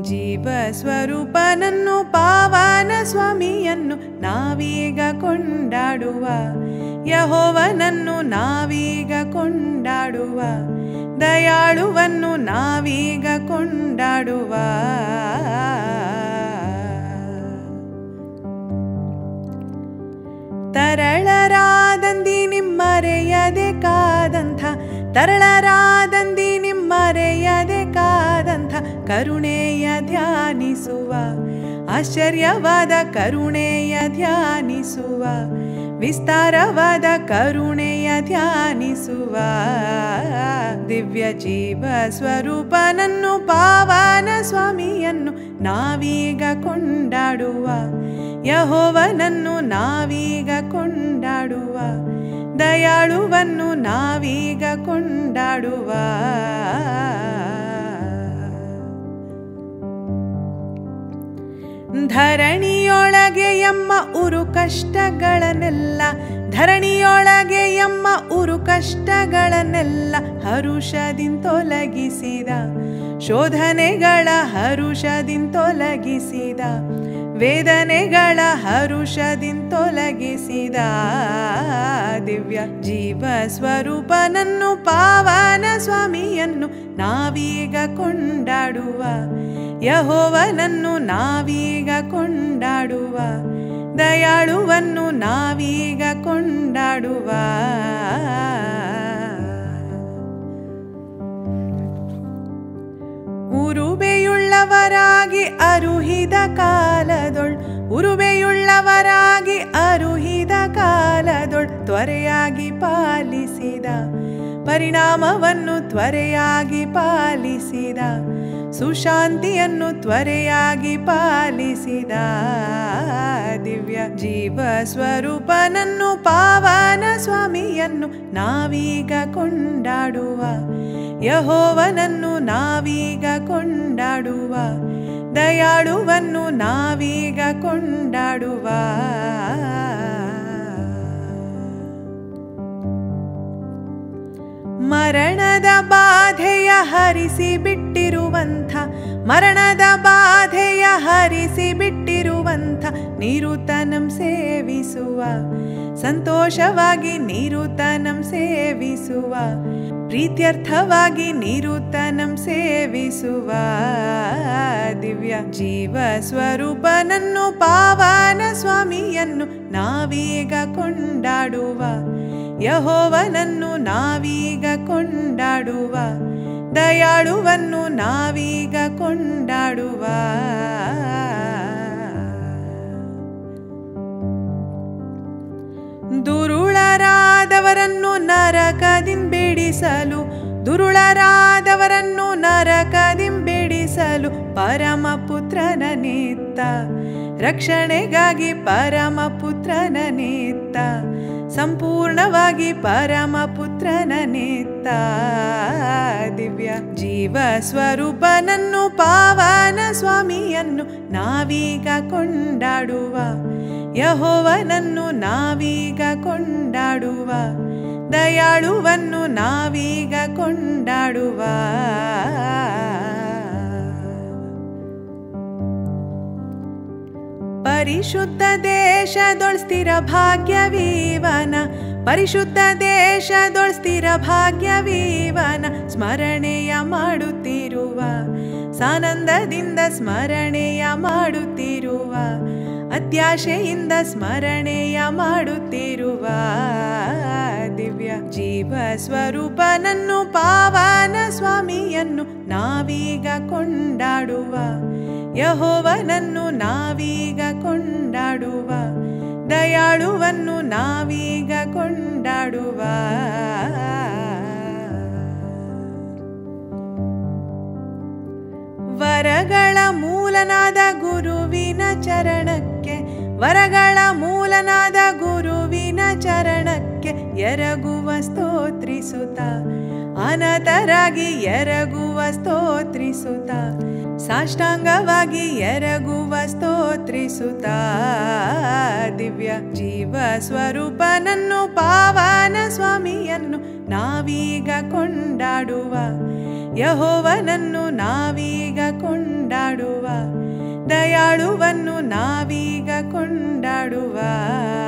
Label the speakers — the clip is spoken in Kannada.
Speaker 1: ಜೀವ ಸ್ವರೂಪನನ್ನು ಪಾವನ ಸ್ವಾಮಿಯನ್ನು ನಾವೀಗ ಕೊಂಡಾಡುವ ಯಹೋವನನ್ನು ನಾವೀಗ ಕೊಂಡಾಡುವ ದಯಾಳುವನ್ನು ನಾವೀಗ ಕೊಂಡಾಡುವ ತರಳರಾದಂದಿ ನಿಮ್ಮರೆಯದೆ ಕಾದಂಥ ತರಳರಾದಂದಿ ನಿಮ್ಮರೆಯದೆ ಕಾದಂಥ ಕರುಣೆಯ ಧ್ಯಾನಿಸುವ ಆಶ್ಚರ್ಯವಾದ ಕರುಣೆಯ ಧ್ಯಾನಿಸುವ ವಿಸ್ತಾರವಾದ ಕರುಣೆಯ ಧ್ಯಾನಿಸುವ ದಿವ್ಯ ಜೀವ ಸ್ವರೂಪನನ್ನು ಪಾವನ ಸ್ವಾಮಿಯನ್ನು ನಾವೀಗ ಕೊಂಡಾಡುವ ಯಹೋವನನ್ನು ನಾವೀಗ ಕೊಂಡಾಡುವ ದಯಾಳುವನ್ನು ನಾವೀಗ ಕೊಂಡಾಡುವ ಧರಣಿಯೊಳಗೆ ಎಮ್ಮ ಉರು ಕಷ್ಟಗಳನ್ನೆಲ್ಲ ಧರಣಿಯೊಳಗೆ ಎಮ್ಮ ಉರು ಕಷ್ಟಗಳನ್ನೆಲ್ಲ ಹರುಷದಿಂತೊಲಗಿಸಿದ ಶೋಧನೆಗಳ ಹರುಷದಿಂತೊಲಗಿಸಿದ ವೇದನೆಗಳ ಹರುಷದಿಂತೊಲಗಿಸಿದ ದಿವ್ಯ ಜೀವ ಸ್ವರೂಪನನ್ನು ಪಾವನ ಸ್ವಾಮಿಯನ್ನು ನಾವೀಗ ಕೊಂಡಾಡುವ ಯಹೋವನನ್ನು ನಾವೀಗ ಕೊಂಡಾಡುವ ದಯಾಳುವನ್ನು ನಾವೀಗ ಕೊಂಡಾಡುವ ಉರುಬೆಯುಳ್ಳವರಾಗಿ ಅರುಹಿದ ಕಾಲದೊಳ್ ಉರುಬೆಯುಳ್ಳವರಾಗಿ ಅರುಹಿದ ಕಾಲದೊಳ್ ತ್ವರೆಯಾಗಿ ಪಾಲಿಸಿದ ಪರಿಣಾಮವನ್ನು ತ್ವರೆಯಾಗಿ ಪಾಲಿಸಿದ ಸುಶಾಂತಿಯನ್ನು ತ್ವರೆಯಾಗಿ ಪಾಲಿಸಿದ ದಿವ್ಯ ಜೀವ ಸ್ವರೂಪನನ್ನು ಪಾವನ ಸ್ವಾಮಿಯನ್ನು ನಾವೀಗ ಕೊಂಡಾಡುವ ಯಹೋವನನ್ನು ನಾವೀಗ ಕೊಂಡಾಡುವ ದಯಾಳುವನ್ನು ನಾವೀಗ ಕೊಂಡಾಡುವ ಮರಣದ ಬಾಧೆಯ ಹರಿಸಿ ಬಿಟ್ಟಿರುವಂಥ ಮರಣದ ಬಾಧೆಯ ಹರಿಸಿ ಬಿಟ್ಟಿರುವಂಥ ನಿರುತನಂ ಸೇವಿಸುವ ಸಂತೋಷವಾಗಿ ನಿರುತನಂ ಸೇವಿಸುವ ಪ್ರೀತ್ಯರ್ಥವಾಗಿ ನಿರುತನಂ ಸೇವಿಸುವ ದಿವ್ಯ ಜೀವ ಸ್ವರೂಪನನ್ನು ಪಾವನ ಸ್ವಾಮಿಯನ್ನು ನಾವೀಗ ಕೊಂಡಾಡುವ ಯಹೋವನನ್ನು ನಾವೀಗ ಕೊಂಡಾಡುವ ದಯಾಳುವನ್ನು ನಾವೀಗ ಕೊಂಡಾಡುವ ದುರುಳರಾದವರನ್ನು ನರಕದಿಂಬಿಡಿಸಲು ದುರುಳರಾದವರನ್ನು ನರಕದಿಂಬಿಡಿಸಲು ಪರಮ ಪುತ್ರನ ನೇತ್ತ ರಕ್ಷಣೆಗಾಗಿ ಪರಮ ಪುತ್ರನ ನೇತ್ತ ಸಂಪೂರ್ಣವಾಗಿ ಪರಮ ಪುತ್ರನ ನೇತ್ತ ದಿವ್ಯ ಜೀವ ಸ್ವರೂಪನನ್ನು ಪಾವನ ಸ್ವಾಮಿಯನ್ನು ನಾವೀಗ ಕೊಂಡಾಡುವ ಯಹೋವನನ್ನು ನಾವೀಗ ಕೊಂಡಾಡುವ ದಯಾಳುವನ್ನು ನಾವೀಗ ಕೊಂಡಾಡುವ ಪರಿಶುದ್ಧ ದೇಶದೊಳ್ ಸ್ಥಿರ ಭಾಗ್ಯವೀವನ ಪರಿಶುದ್ಧ ದೇಶದೊಳ್ ಸ್ಥಿರ ಭಾಗ್ಯವೀವನ ಸ್ಮರಣೆಯ ಮಾಡುತ್ತಿರುವ ಸಾನಂದದಿಂದ ಸ್ಮರಣೆಯ ಮಾಡುತ್ತಿರುವ ಅತ್ಯಾಶೆಯಿಂದ ಸ್ಮರಣೆಯ ಮಾಡುತ್ತಿರುವ ದಿವ್ಯ ಜೀವ ಸ್ವರೂಪನನ್ನು ಪಾವನ ಸ್ವಾಮಿಯನ್ನು ನಾವೀಗ ಕೊಂಡಾಡುವ ಯಹೋವನನ್ನು ನಾವೀಗ ಕೊಂಡಾಡುವ ದಯಾಳುವನ್ನು ನಾವೀಗ ಕೊಂಡಾಡುವ ವರಗಳ ಮೂಲನಾದ ಗುರುವಿನ ಚರಣಕ್ಕೆ ವರಗಳ ಮೂಲನಾದ ಗುರುವಿನ ಚರಣಕ್ಕೆ ಎರಗುವ ಸ್ತೋತ್ರಿಸುತ್ತ ಅನತರಾಗಿ ಎರಗುವ ಸ್ತೋತ್ರಿಸುತ್ತ ಸಾಷ್ಟಾಂಗವಾಗಿ ಎರಗುವ ಸ್ತೋತ್ರಿಸುತ್ತ ದಿವ್ಯ ಜೀವ ಸ್ವರೂಪನನ್ನು ಪಾವನ ಸ್ವಾಮಿಯನ್ನು ನಾವೀಗ ಕೊಂಡಾಡುವ ಯಹೋವನನ್ನು ನಾವೀಗ ಕೊಂಡಾಡುವ ಗುರುವನ್ನು ನಾವೀಗ ಕೊಂಡಾಡುವ